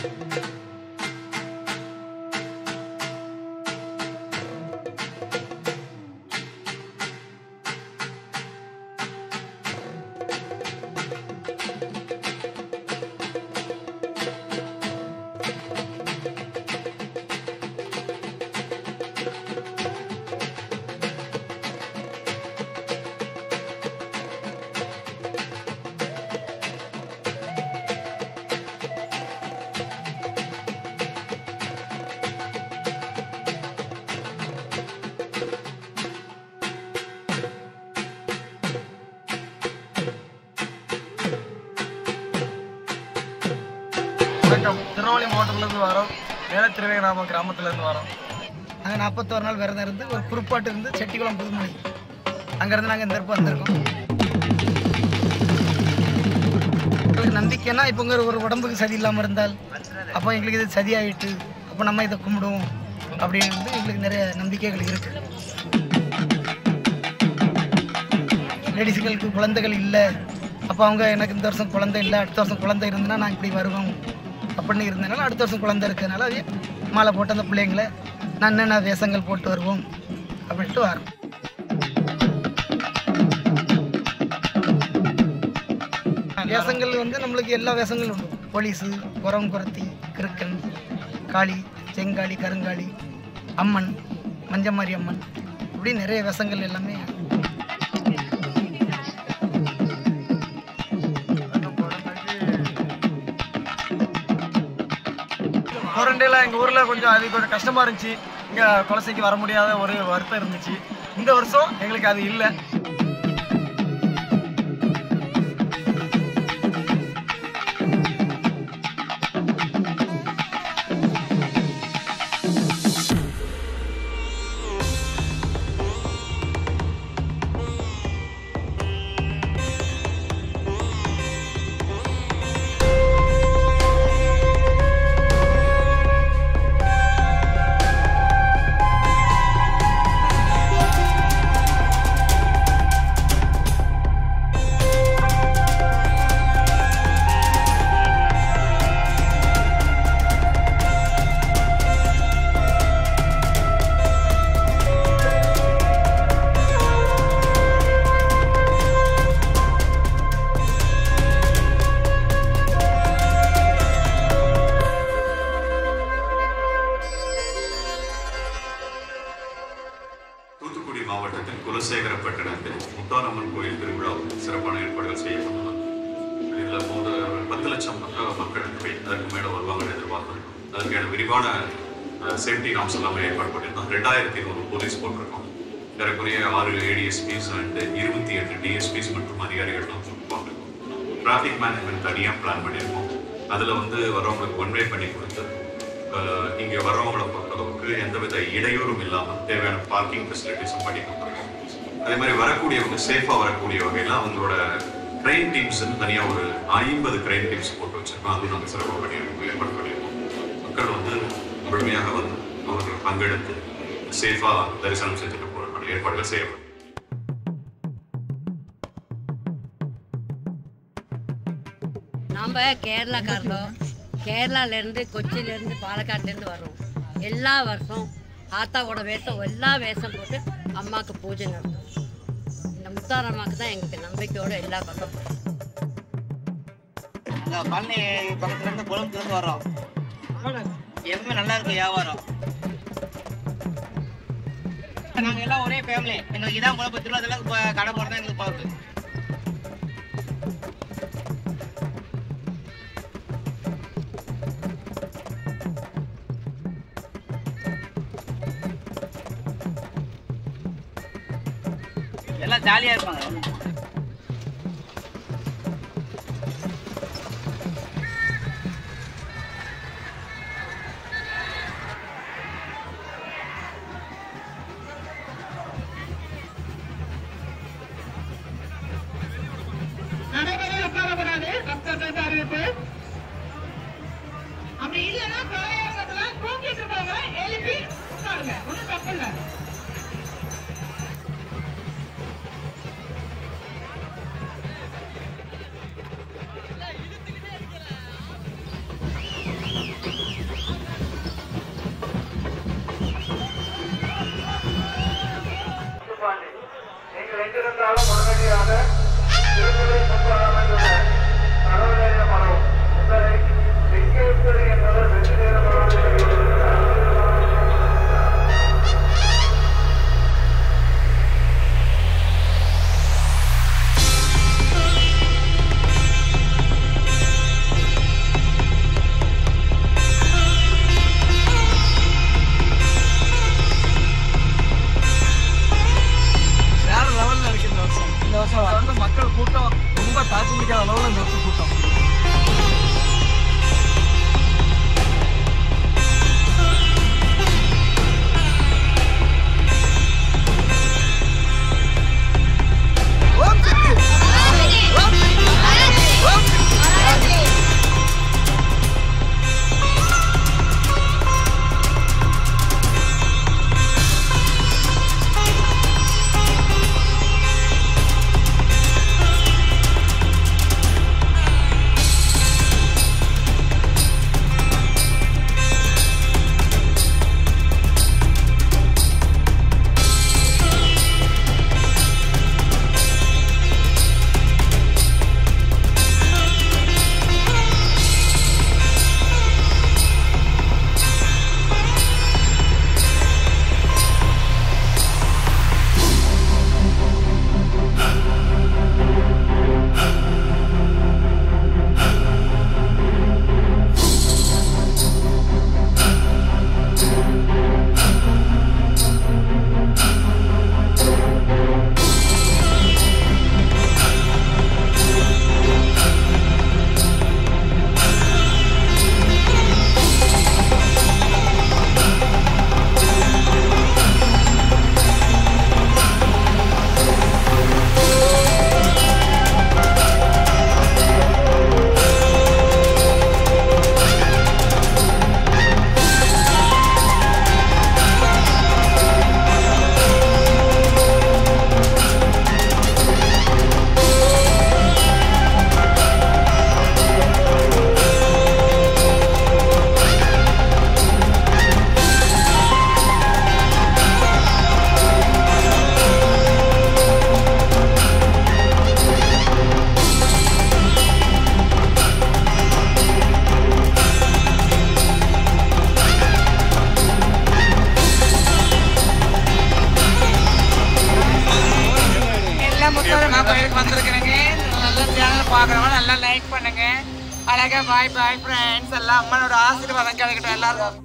வணக்கம் திருநெல்வேலி மாவட்டத்திலேருந்து வரோம் மேல திருவேகராம கிராமத்துலேருந்து வரோம் நாங்கள் நாற்பத்தோரு நாள் விரதம் இருந்து ஒரு குறிப்பாட்டு இருந்து செட்டிக்குளம் புதுமொழி அங்கேருந்து நாங்கள் இந்த இருப்பு வந்திருக்கோம் எங்களுக்கு நம்பிக்கைன்னா இப்போ உங்க ஒரு உடம்புக்கு சதி இல்லாமல் இருந்தால் அப்போ எங்களுக்கு இது சதியாயிட்டு அப்போ நம்ம இதை கும்பிடுவோம் அப்படின்னு வந்து எங்களுக்கு நிறைய நம்பிக்கைகள் இருக்கு லேடிஸுகளுக்கு குழந்தைகள் இல்லை அப்போ அவங்க எனக்கு இந்த வருஷம் குழந்தை இல்லை அடுத்த வருஷம் குழந்தை இருந்ததுன்னா நான் இப்படி வருவோம் அப்படின்னு இருந்தனால அடுத்த வருஷம் குழந்தை இருக்கிறதுனால அது மாலை போட்டு அந்த பிள்ளைங்களை நான் என்னென்ன வேஷங்கள் போட்டு வருவோம் அப்படின்ட்டு வரோம் வேஷங்கள் வந்து நம்மளுக்கு எல்லா வேஷங்களும் உண்டு போலீஸு குரம் குரத்தி கிறுக்கன் காளி செங்காளி கருங்காளி அம்மன் மஞ்சமாரி அம்மன் இப்படி நிறைய வேஷங்கள் எல்லாமே குவாரண்டைனில் எங்கள் ஊரில் கொஞ்சம் அது கொஞ்சம் கஷ்டமாக இருந்துச்சு இங்கே குலசைக்கு வர முடியாத ஒரு வருத்தம் இருந்துச்சு இந்த வருஷம் எங்களுக்கு அது இல்லை தூத்துக்குடி மாவட்டத்தில் குலசேகரப்பட்டினத்தில் முத்தாரம்மன் கோயில் திருவிழா சிறப்பான ஏற்பாடுகள் செய்யப்பட்டுள்ளது இதில் போது ஒரு பத்து லட்சம் மக்கள் மக்கள் போய் அதற்கு மேலே வருவாங்கன்னு எதிர்பார்க்கிறோம் அதற்கான விரிவான சேஃப்டி நாம்ஸ் எல்லாமே ஏற்பாடு பண்ணியிருந்தோம் ரெண்டாயிரத்தி நூறு போலீஸ் போட்டிருக்கோம் ஏறக்குறைய ஆறு ஏடிஎஸ்பிஸ் அண்ட் இருபத்தி எட்டு டிஎஸ்பிஸ் மற்றும் அதிகாரிகள் நாம் போட்டிருக்கோம் டிராஃபிக் மேனேஜ்மெண்ட் தனியாக பிளான் பண்ணியிருக்கோம் அதில் வந்து வரவங்களுக்கு ஒன் வே பண்ணி கொடுத்து அஹ், இங்கே வரவங்களை பொறுத்தளவுக்கு எந்தவித இடையூறும் இல்லாமல் தேவையான பார்க்கிங் ஃபெசிலிட்டிஸும் பண்ணி கொடுத்துருக்கோம் அதே மாதிரி வரக்கூடியவங்க சேஃபாக வரக்கூடிய வகையில் அவங்களோட ட்ரெயின் டீம்ஸ் தனியாக ஒரு ஐம்பது ட்ரெயின் டீம்ஸ் போட்டு வச்சிருக்கோம் அதுவும் நாங்கள் சிறப்பாக பண்ணியிருக்கோம் ஏற்பாடு பண்ணியிருக்கோம் மக்கள் வந்து முழுமையாக வந்து அவர்கள் பங்கெடுத்து சேஃபாக தரிசனம் செஞ்சுட்டு போகிறதுக்கான ஏற்பாடுகள் செய்யப்படும் நாம் கேரளாக்காரதோ கேரளாலேருந்து கொச்சியிலேருந்து பாலக்காட்லேருந்து வரோம் எல்லா வருஷம் ஆத்தாவோட வேஷம் எல்லா வேஷம் போட்டு அம்மாவுக்கு பூஜை நடத்தும் இந்த முத்தாரம்மாவுக்கு தான் எங்களுக்கு நம்பிக்கையோட எல்லா பக்கம் இந்த பழனி பக்கத்துல இருந்து குளத்துல இருந்து வர்றோம் எப்பவுமே நல்லா இருக்கும் வியாபாரம் நாங்க எல்லாம் ஒரே ஃபேமிலி எங்களுக்கு இதான் குழப்பம் திருவாதில கடை போறதா எங்களுக்கு பார்க்கு எல்லாம் ஜாலியா இருப்பாங்க நடைமுறையில் உட்காரக்கூடாது பக்தர்களுக்கு அறிவிப்பு அப்படி இல்லைன்னா பிரயாணத்துல தூங்கிட்டு இருக்கவங்க எழுப்பி உட்காருங்க ஒன்றும் தப்பு இல்லை முத்தாரம்மா கோயிலுக்கு வந்திருக்கிறேங்க நல்லா சேனல் பார்க்குறவங்க நல்லா லைக் பண்ணுங்க அழகா பாய் பாய் ஃப்ரெண்ட்ஸ் எல்லாம் அம்மனோட ஆசீர்வாதம் கிடைக்கட்டும் எல்லாருக்கும்